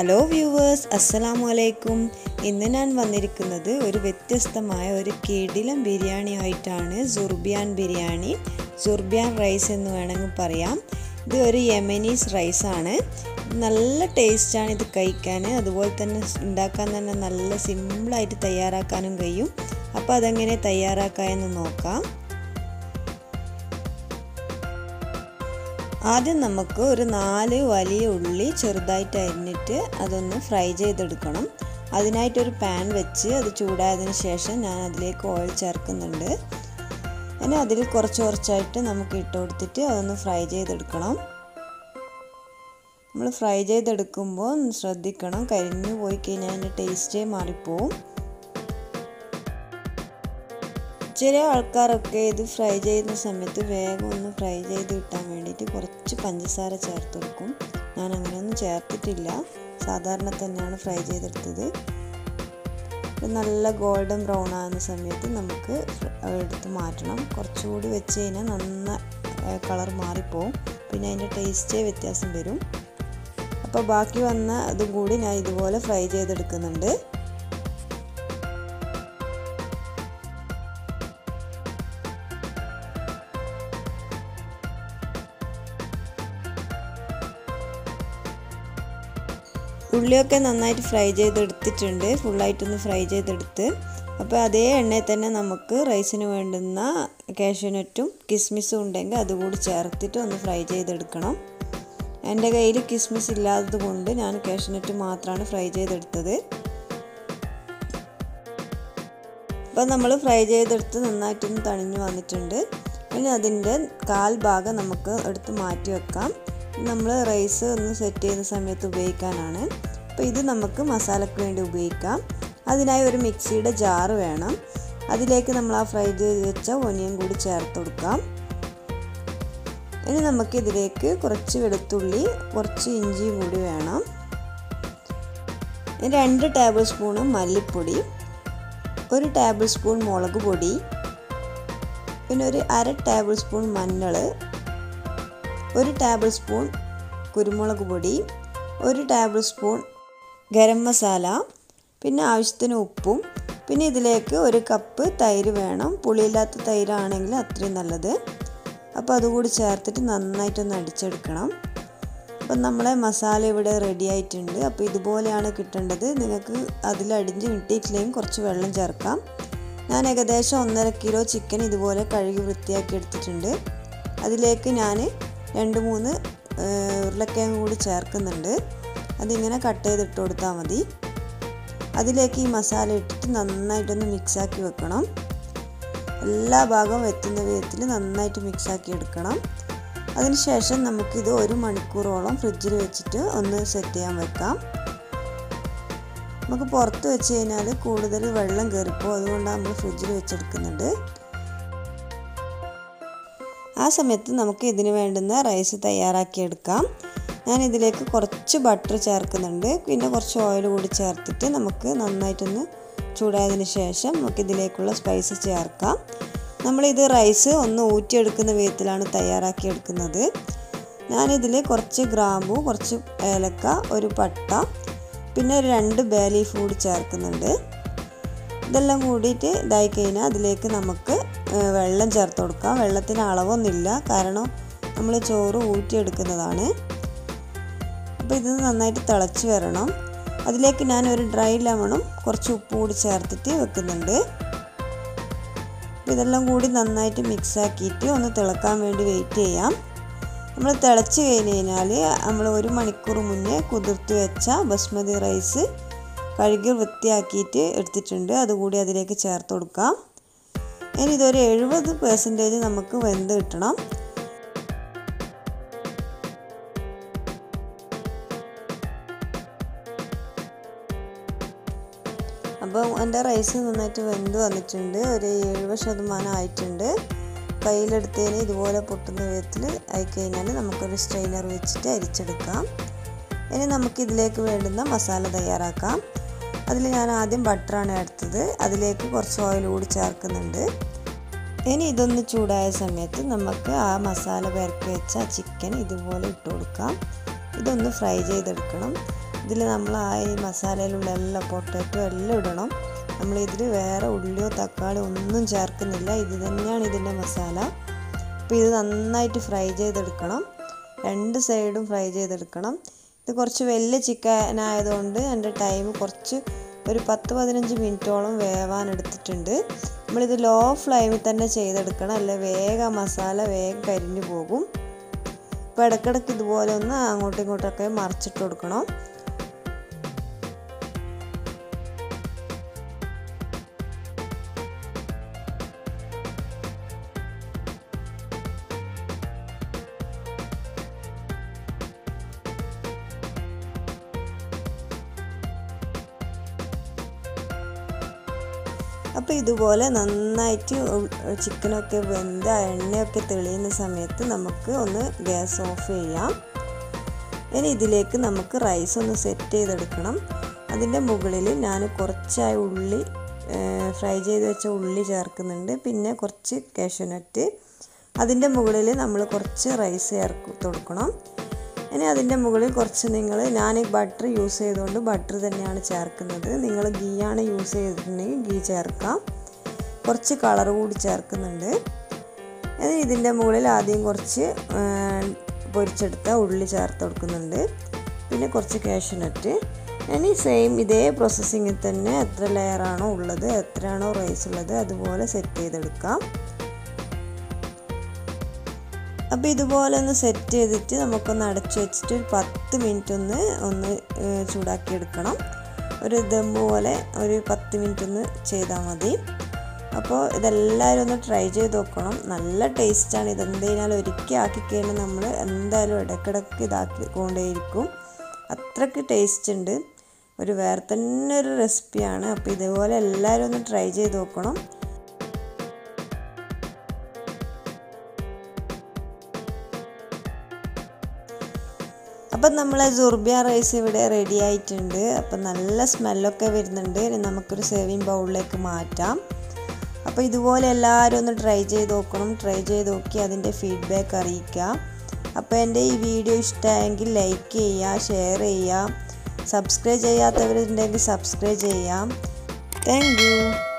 hello viewers അസ്സലാമു അലൈക്കും ഇന്ന് ഞാൻ വന്നിരിക്കുന്നത് ഒരു വ്യത്യസ്തമായ ഒരു കിടിലം ബിരിയാണി ആയിട്ടാണ് സുർബിയാൻ ബിരിയാണി സുർബിയാൻ റൈസ് എന്ന് വേണമെങ്കിൽ പറയാം ഇത് ഒരു യമനീസ് റൈസാണ് നല്ല ടേസ്റ്റാണ് ഇത് കഴിക്കാൻ അതുപോലെ തന്നെ ഉണ്ടാക്കാൻ തന്നെ നല്ല സിമ്പിളായിട്ട് തയ്യാറാക്കാനും കഴിയും അപ്പോൾ അതെങ്ങനെ തയ്യാറാക്കാമെന്ന് നോക്കാം ആദ്യം നമുക്ക് ഒരു നാല് വലിയ ഉള്ളി ചെറുതായിട്ട് അരിഞ്ഞിട്ട് അതൊന്ന് ഫ്രൈ ചെയ്തെടുക്കണം അതിനായിട്ടൊരു പാൻ വെച്ച് അത് ചൂടായതിന് ശേഷം ഞാൻ അതിലേക്ക് ഓയിൽ ചേർക്കുന്നുണ്ട് പിന്നെ അതിൽ കുറച്ച് കുറച്ചായിട്ട് നമുക്ക് ഇട്ട് കൊടുത്തിട്ട് അതൊന്ന് ഫ്രൈ ചെയ്തെടുക്കണം നമ്മൾ ഫ്രൈ ചെയ്തെടുക്കുമ്പോൾ ശ്രദ്ധിക്കണം കരിഞ്ഞു പോയി കഴിഞ്ഞാൽ അതിൻ്റെ ടേസ്റ്റേ മാറിപ്പോവും ചില ആൾക്കാരൊക്കെ ഇത് ഫ്രൈ ചെയ്യുന്ന സമയത്ത് വേഗം ഒന്ന് ഫ്രൈ ചെയ്ത് കിട്ടാൻ വേണ്ടിയിട്ട് കുറച്ച് പഞ്ചസാര ചേർത്ത് കൊടുക്കും ഞാൻ അങ്ങനെയൊന്നും ചേർത്തിട്ടില്ല സാധാരണ തന്നെയാണ് ഫ്രൈ ചെയ്തെടുത്തത് നല്ല ഗോൾഡൻ ബ്രൗൺ ആകുന്ന സമയത്ത് നമുക്ക് എടുത്ത് മാറ്റണം കുറച്ചുകൂടി വെച്ച് കഴിഞ്ഞാൽ നന്ന കളർ മാറിപ്പോവും പിന്നെ അതിൻ്റെ ടേസ്റ്റേ വ്യത്യാസം വരും അപ്പോൾ ബാക്കി വന്ന അതും കൂടി ഞാൻ ഇതുപോലെ ഫ്രൈ ചെയ്തെടുക്കുന്നുണ്ട് ഉള്ളിയൊക്കെ നന്നായിട്ട് ഫ്രൈ ചെയ്തെടുത്തിട്ടുണ്ട് ഫുള്ളായിട്ടൊന്ന് ഫ്രൈ ചെയ്തെടുത്ത് അപ്പോൾ അതേ എണ്ണയിൽ തന്നെ നമുക്ക് റൈസിന് വേണ്ടുന്ന കാഷ്യൂനട്ടും കിസ്മിസും ഉണ്ടെങ്കിൽ അതുകൂടി ചേർത്തിട്ട് ഒന്ന് ഫ്രൈ ചെയ്തെടുക്കണം എൻ്റെ കയ്യിൽ കിസ്മിസ് ഇല്ലാത്തത് കൊണ്ട് ഞാൻ കാഷ്യൂനട്ട് മാത്രമാണ് ഫ്രൈ ചെയ്തെടുത്തത് അപ്പോൾ നമ്മൾ ഫ്രൈ ചെയ്തെടുത്ത് നന്നായിട്ടൊന്ന് തണിഞ്ഞു വന്നിട്ടുണ്ട് ഇനി അതിൻ്റെ കാൽ ഭാഗം നമുക്ക് എടുത്ത് മാറ്റി വെക്കാം നമ്മൾ റൈസ് ഒന്ന് സെറ്റ് ചെയ്യുന്ന സമയത്ത് ഉപയോഗിക്കാനാണ് അപ്പോൾ ഇത് നമുക്ക് മസാലയ്ക്ക് വേണ്ടി ഉപയോഗിക്കാം അതിനായി ഒരു മിക്സിയുടെ ജാറ് വേണം അതിലേക്ക് നമ്മൾ ആ ഫ്രൈ ചെയ്ത് വെച്ച ഒനിയൻ കൂടി ചേർത്ത് കൊടുക്കാം ഇനി നമുക്ക് ഇതിലേക്ക് കുറച്ച് വെളുത്തുള്ളി കുറച്ച് ഇഞ്ചിയും കൂടി വേണം രണ്ട് ടേബിൾ സ്പൂണ് മല്ലിപ്പൊടി ഒരു ടേബിൾ സ്പൂൺ മുളക് പൊടി പിന്നെ ഒരു അര ടേബിൾ സ്പൂൺ മഞ്ഞൾ ഒരു ടേബിൾ സ്പൂൺ കുരുമുളക് പൊടി ഒരു ടേബിൾ സ്പൂൺ ഗരം മസാല പിന്നെ ആവശ്യത്തിന് ഉപ്പും പിന്നെ ഇതിലേക്ക് ഒരു കപ്പ് തൈര് വേണം പുളിയില്ലാത്ത തൈരാണെങ്കിൽ അത്രയും നല്ലത് അപ്പോൾ അതുകൂടി ചേർത്തിട്ട് നന്നായിട്ടൊന്ന് അടിച്ചെടുക്കണം അപ്പം നമ്മളെ മസാല ഇവിടെ റെഡി ആയിട്ടുണ്ട് അപ്പോൾ ഇതുപോലെയാണ് കിട്ടേണ്ടത് നിങ്ങൾക്ക് അതിൽ അടിഞ്ഞ് കിട്ടിയിട്ടില്ലെങ്കിൽ കുറച്ച് വെള്ളം ചേർക്കാം ഞാൻ ഏകദേശം ഒന്നര കിലോ ചിക്കൻ ഇതുപോലെ കഴുകി വൃത്തിയാക്കി എടുത്തിട്ടുണ്ട് അതിലേക്ക് ഞാൻ രണ്ട് മൂന്ന് ഉരുളക്കിഴങ്ങ് കൂടി ചേർക്കുന്നുണ്ട് അതിങ്ങനെ കട്ട് ചെയ്തിട്ട് കൊടുത്താൽ മതി അതിലേക്ക് ഈ മസാല ഇട്ടിട്ട് നന്നായിട്ടൊന്ന് മിക്സാക്കി വെക്കണം എല്ലാ ഭാഗവും എത്തുന്ന വിധത്തിൽ നന്നായിട്ട് മിക്സാക്കി എടുക്കണം അതിനുശേഷം നമുക്കിത് ഒരു മണിക്കൂറോളം ഫ്രിഡ്ജിൽ വെച്ചിട്ട് ഒന്ന് സെറ്റ് ചെയ്യാൻ വെക്കാം നമുക്ക് പുറത്ത് വെച്ച് കഴിഞ്ഞാൽ കൂടുതൽ വെള്ളം കയറിപ്പോൾ അതുകൊണ്ടാണ് നമ്മൾ ഫ്രിഡ്ജിൽ വെച്ചെടുക്കുന്നുണ്ട് ആ സമയത്ത് നമുക്ക് ഇതിന് വേണ്ടുന്ന റൈസ് തയ്യാറാക്കിയെടുക്കാം ഞാൻ ഇതിലേക്ക് കുറച്ച് ബട്ടർ ചേർക്കുന്നുണ്ട് പിന്നെ കുറച്ച് ഓയിൽ കൂടി ചേർത്തിട്ട് നമുക്ക് നന്നായിട്ടൊന്ന് ചൂടായതിന് ശേഷം നമുക്ക് ഇതിലേക്കുള്ള സ്പൈസ് ചേർക്കാം നമ്മളിത് റൈസ് ഒന്ന് ഊറ്റിയെടുക്കുന്ന വിധത്തിലാണ് തയ്യാറാക്കിയെടുക്കുന്നത് ഞാനിതിൽ കുറച്ച് ഗ്രാമ്പു കുറച്ച് ഏലക്ക ഒരു പട്ട പിന്നെ ഒരു രണ്ട് ബേ ലീഫ് കൂടി ചേർക്കുന്നുണ്ട് ഇതെല്ലാം കൂടിയിട്ട് ഇതായി കഴിഞ്ഞാൽ അതിലേക്ക് നമുക്ക് വെള്ളം ചേർത്ത് കൊടുക്കാം വെള്ളത്തിന് അളവൊന്നുമില്ല കാരണം നമ്മൾ ചോറ് ഊറ്റിയെടുക്കുന്നതാണ് അപ്പോൾ ഇത് നന്നായിട്ട് തിളച്ച് വരണം അതിലേക്ക് ഞാൻ ഒരു ഡ്രൈ ലെമണും കുറച്ച് ഉപ്പ് കൂടി ചേർത്തിട്ട് വെക്കുന്നുണ്ട് ഇതെല്ലാം കൂടി നന്നായിട്ട് മിക്സ് ആക്കിയിട്ട് ഒന്ന് തിളക്കാൻ വേണ്ടി വെയിറ്റ് ചെയ്യാം നമ്മൾ തിളച്ച് കഴിഞ്ഞ് കഴിഞ്ഞാൽ നമ്മൾ ഒരു മണിക്കൂർ മുന്നേ കുതിർത്ത് വെച്ച ബസ്മതി റൈസ് കഴുകി വൃത്തിയാക്കിയിട്ട് എടുത്തിട്ടുണ്ട് അതുകൂടി അതിലേക്ക് ചേർത്ത് കൊടുക്കാം ഇനി ഇതൊരു എഴുപത് പെർസെൻറ്റേജ് നമുക്ക് വെന്ത് കിട്ടണം അപ്പോൾ എൻ്റെ റൈസ് നന്നായിട്ട് വെന്ത് വന്നിട്ടുണ്ട് ഒരു എഴുപത് ശതമാനം ആയിട്ടുണ്ട് കയ്യിലെടുത്തതിന് ഇതുപോലെ പൊട്ടുന്ന വിധത്തിൽ ആയിക്കഴിഞ്ഞാൽ നമുക്കൊരു സ്ട്രെയിനർ വെച്ചിട്ട് അരിച്ചെടുക്കാം ഇനി നമുക്കിതിലേക്ക് വേണ്ടുന്ന മസാല തയ്യാറാക്കാം അതിൽ ഞാൻ ആദ്യം ബട്ടറാണ് എടുത്തത് അതിലേക്ക് കുറച്ച് ഓയിൽ കൂടി ചേർക്കുന്നുണ്ട് ഇനി ഇതൊന്ന് ചൂടായ സമയത്ത് നമുക്ക് ആ മസാല പെരക്കി വെച്ച ചിക്കൻ ഇതുപോലെ ഇട്ട് കൊടുക്കാം ഇതൊന്ന് ഫ്രൈ ചെയ്തെടുക്കണം ഇതിൽ നമ്മൾ ആ ഈ മസാലയിലുള്ള എല്ലാ പൊട്ടാറ്റോ എല്ലാം ഇടണം നമ്മൾ ഇതിൽ വേറെ ഉള്ളിയോ തക്കാളിയോ ഒന്നും ചേർക്കുന്നില്ല ഇത് തന്നെയാണ് ഇതിൻ്റെ മസാല അപ്പോൾ ഇത് നന്നായിട്ട് ഫ്രൈ ചെയ്തെടുക്കണം രണ്ട് സൈഡും ഫ്രൈ ചെയ്തെടുക്കണം ഇത് കുറച്ച് വലിയ ചിക്കൻ ആയതുകൊണ്ട് എൻ്റെ ടൈം കുറച്ച് ഒരു പത്ത് പതിനഞ്ച് മിനിറ്റോളം വേവാൻ എടുത്തിട്ടുണ്ട് നമ്മളിത് ലോ ഫ്ലെയിമിൽ തന്നെ ചെയ്തെടുക്കണം അല്ലെ വേഗം മസാല വേഗം കരിഞ്ഞു പോകും അപ്പോൾ ഇടയ്ക്കിടയ്ക്ക് ഇതുപോലെ ഒന്ന് അങ്ങോട്ടും ഇങ്ങോട്ടൊക്കെ മറിച്ചിട്ട് കൊടുക്കണം അപ്പോൾ ഇതുപോലെ നന്നായിട്ട് ചിക്കനൊക്കെ വെന്ത് എണ്ണയൊക്കെ തെളിയുന്ന സമയത്ത് നമുക്ക് ഒന്ന് ഗ്യാസ് ഓഫ് ചെയ്യാം ഇനി ഇതിലേക്ക് നമുക്ക് റൈസ് ഒന്ന് സെറ്റ് ചെയ്തെടുക്കണം അതിൻ്റെ മുകളിൽ ഞാൻ കുറച്ചായി ഉള്ളി ഫ്രൈ ചെയ്ത് വെച്ച ഉള്ളി ചേർക്കുന്നുണ്ട് പിന്നെ കുറച്ച് കാഷ്യൂനട്ട് അതിൻ്റെ മുകളിൽ നമ്മൾ കുറച്ച് റൈസ് ചേർക്ക് കൊടുക്കണം ഇനി അതിൻ്റെ മുകളിൽ കുറച്ച് നിങ്ങൾ ഞാൻ ബട്ടർ യൂസ് ചെയ്തുകൊണ്ട് ബട്ടർ തന്നെയാണ് ചേർക്കുന്നത് നിങ്ങൾ ഗീയാണ് യൂസ് ചെയ്തിട്ടുണ്ടെങ്കിൽ ഗീ ചേർക്കാം കുറച്ച് കളർ കൂടി ചേർക്കുന്നുണ്ട് ഇനി ഇതിൻ്റെ മുകളിൽ ആദ്യം കുറച്ച് പൊരിച്ചെടുത്ത ഉള്ളി ചേർത്ത് കൊടുക്കുന്നുണ്ട് പിന്നെ കുറച്ച് കാഷ്യൂനട്ട് ഇനി സെയിം ഇതേ പ്രോസസ്സിങ്ങിൽ തന്നെ എത്ര ലെയറാണോ ഉള്ളത് എത്രയാണോ റൈസ് ഉള്ളത് അതുപോലെ സെറ്റ് ചെയ്തെടുക്കാം അപ്പോൾ ഇതുപോലെ ഒന്ന് സെറ്റ് ചെയ്തിട്ട് നമുക്കൊന്ന് അടച്ചു വെച്ചിട്ട് ഒരു പത്ത് മിനിറ്റ് ഒന്ന് ഒന്ന് ചൂടാക്കി എടുക്കണം ഒരു ദം പോലെ ഒരു പത്ത് മിനിറ്റ് ഒന്ന് ചെയ്താൽ മതി അപ്പോൾ ഇതെല്ലാവരും ഒന്ന് ട്രൈ ചെയ്ത് നോക്കണം നല്ല ടേസ്റ്റാണ് ഇതെന്തിനാലും ഒരിക്കൽ ആക്കി കഴിഞ്ഞാൽ നമ്മൾ എന്തായാലും ഇടയ്ക്കിടയ്ക്ക് ഇതാക്കി കൊണ്ടേയിരിക്കും അത്രയ്ക്ക് ടേസ്റ്റ് ഉണ്ട് ഒരു വേറെ തന്നെ ഒരു റെസിപ്പിയാണ് അപ്പോൾ ഇതുപോലെ എല്ലാവരും ഒന്ന് ട്രൈ ചെയ്ത് നോക്കണം അപ്പം നമ്മളെ ജുർബിയ റൈസ് ഇവിടെ റെഡി ആയിട്ടുണ്ട് അപ്പം നല്ല സ്മെല്ലൊക്കെ വരുന്നുണ്ട് ഇനി നമുക്കൊരു സേവിങ് ബൗളിലേക്ക് മാറ്റാം അപ്പോൾ ഇതുപോലെ എല്ലാവരും ഒന്ന് ട്രൈ ചെയ്ത് നോക്കണം ട്രൈ ചെയ്ത് നോക്കി അതിൻ്റെ ഫീഡ്ബാക്ക് അറിയിക്കുക അപ്പോൾ എൻ്റെ ഈ വീഡിയോ ഇഷ്ടമായെങ്കിൽ ലൈക്ക് ചെയ്യുക ഷെയർ ചെയ്യുക സബ്സ്ക്രൈബ് ചെയ്യാത്തവരുണ്ടെങ്കിൽ സബ്സ്ക്രൈബ് ചെയ്യാം താങ്ക്